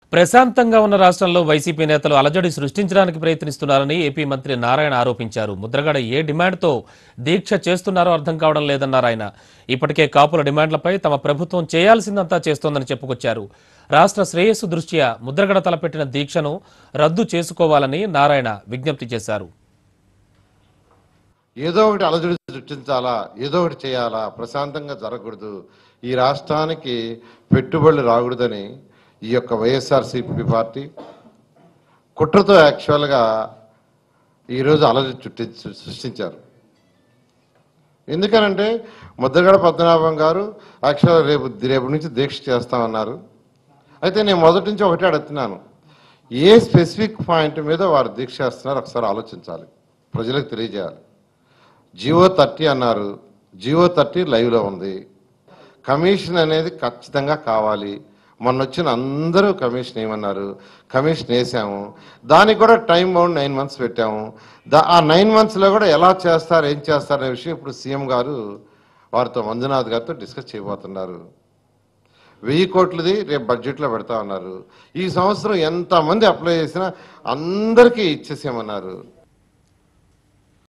ప్రశాంతంగా ఉన్న రాష్ట్రంలో వైసీపీ నేతలు అలజడి సృష్టించడానికి ప్రయత్నిస్తున్నారని ఏపీ మంత్రి నారాయణ ఆరోపించారు ముద్రగడ ఏ డిమాండ్తో దీక్ష చేస్తున్నారో అర్థం కావడం లేదన్నారు ఆయన ఇప్పటికే కాపుల డిమాండ్లపై తమ ప్రభుత్వం చేయాల్సిందంతా చేస్తోందని చెప్పుకొచ్చారు రాష్ట్ర శ్రేయస్సు దృష్ట్యా ముద్రగడ తలపెట్టిన దీక్షను రద్దు చేసుకోవాలని నారాయణ విజ్ఞప్తి చేశారు ఏదో ఒకటి అలజడి సృష్టించాలా ఏదో ఒకటి చేయాలా ప్రశాంతంగా జరగకూడదు ఈ రాష్ట్రానికి పెట్టుబడులు రాకూడదని ఈ యొక్క వైఎస్ఆర్సీపీ పార్టీ కుట్రతో యాక్చువల్గా ఈరోజు అలజడి చుట్టి సృష్టించారు ఎందుకనంటే ముద్రగడ పద్మనాభం గారు యాక్చువల్గా రేపు రేపు నుంచి దీక్ష చేస్తామన్నారు అయితే నేను మొదటి నుంచి ఒకటే అడుగుతున్నాను ఏ స్పెసిఫిక్ పాయింట్ మీద వారు దీక్ష చేస్తున్నారు ఒకసారి ఆలోచించాలి ప్రజలకు తెలియజేయాలి జియో థర్టీ అన్నారు జియో థర్టీ లైవ్లో ఉంది కమిషన్ అనేది ఖచ్చితంగా కావాలి మొన్న వచ్చిన అందరూ కమిషన్ ఏమన్నారు కమిషన్ వేసాము దానికి కూడా టైం బౌండ్ నైన్ మంత్స్ పెట్టాము దా ఆ నైన్ మంత్స్లో కూడా ఎలా చేస్తారు ఏం చేస్తారు అనే విషయం ఇప్పుడు సీఎం గారు వారితో మంజునాథ్ గారితో డిస్కస్ చేయబోతున్నారు వెయ్యి కోట్లది రేపు బడ్జెట్లో పెడతా ఉన్నారు ఈ సంవత్సరం ఎంతమంది అప్లై చేసినా అందరికీ ఇచ్చేసేయమన్నారు